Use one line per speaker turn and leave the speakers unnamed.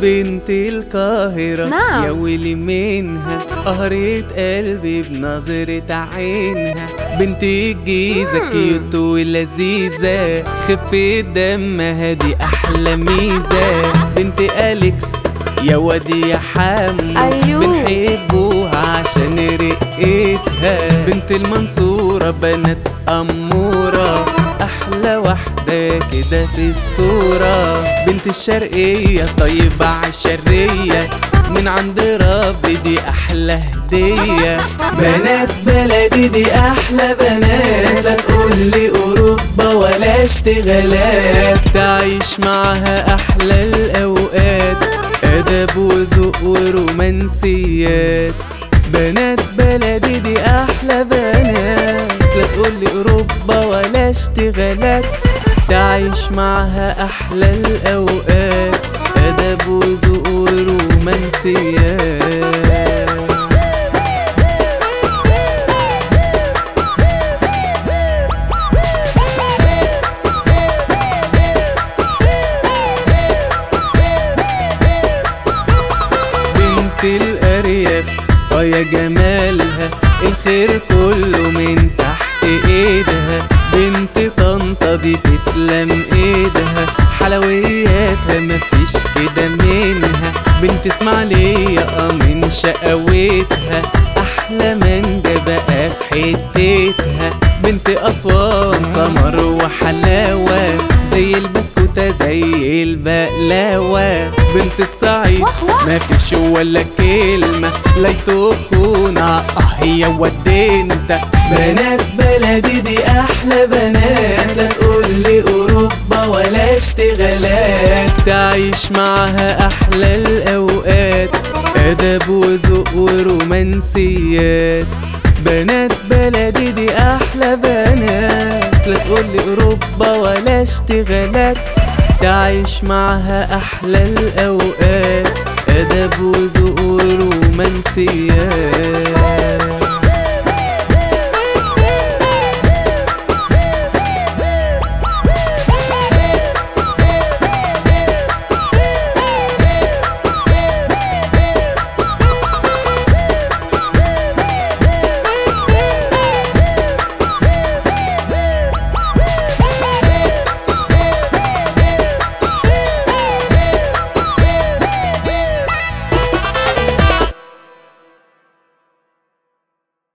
بنت القاهرة
نعم.
يا ويلي منها قهرت قلبي بنظرة عينها بنت الجيزة
مم.
كيوت ولذيذة خفة دمها دي أحلى ميزة بنت أليكس يا وادي يا حمو
أيوه.
بنحبوها عشان رقتها بنت المنصورة بنات أمورة أحلى واحدة كده في الصورة بنت الشرقية طيبة عالشرية من عند ربي دي أحلى هدية بنات بلدي دي أحلى بنات لا تقولي أوروبا ولا اشتغالات تعيش معاها أحلى الأوقات أدب وذوق ورومانسيات بنات بلدي دي أحلى بنات لا تقولي أوروبا ولا اشتغالات تعيش معاها أحلى الأوقات أدب وذوق ورومانسيات بنت الأرياف اه يا جمالها الخير كله من تحت ايدها بنت طنطا دي تسلم ايدها حلوياتها مفيش كده منها بنت اسماعيلية اه من شقاوتها احلى مانجا بقى في حتتها بنت اسوان سمر وحلاوة زي البسكوتة زي البقلاوة بنت الصعيد
واه واه.
ما فيش ولا كلمة لا تكون اه هي ودينت بنات بلدي دي احلى بنات لا تقولي اوروبا ولا اشتغالات تعيش معاها احلى الاوقات ادب وذوق ورومانسيات بنات بلدي دي احلى بنات لا تقولي اوروبا ولا اشتغالات تعيش معاها احلى الاوقات ادب وذوق ورومانسيات